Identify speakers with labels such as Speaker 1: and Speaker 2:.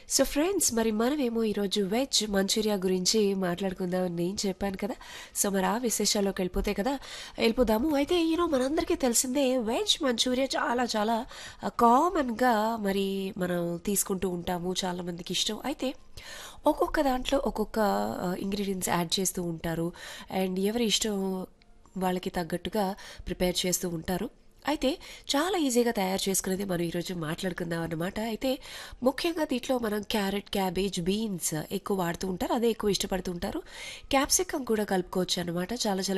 Speaker 1: so friends మరి మనమేమో ఈరోజు వెజ్ మంచూరియా గురించి మాట్లాడుకుందామని నేను చెప్పాను కదా సో మరి ఆ విశేషాల్లోకి వెళ్ళిపోతే కదా వెళ్ళిపోదాము అయితే యూనో మనందరికీ తెలిసిందే వెజ్ మంచూరియా చాలా చాలా కామన్గా మరి మనం తీసుకుంటూ ఉంటాము చాలా మందికి ఇష్టం అయితే ఒక్కొక్క దాంట్లో ఒక్కొక్క ఇంగ్రీడియంట్స్ యాడ్ చేస్తూ ఉంటారు అండ్ ఎవరి ఇష్టం వాళ్ళకి తగ్గట్టుగా ప్రిపేర్ చేస్తూ ఉంటారు అయితే చాలా ఈజీగా తయారు చేసుకునేది మనం ఈరోజు మాట్లాడుకుందాం అన్నమాట అయితే ముఖ్యంగా దీంట్లో మనం క్యారెట్ క్యాబేజ్ బీన్స్ ఎక్కువ వాడుతూ ఉంటారు అదే ఎక్కువ ఇష్టపడుతూ ఉంటారు క్యాప్సికమ్ కూడా కలుపుకోవచ్చు అనమాట చాలా చాలా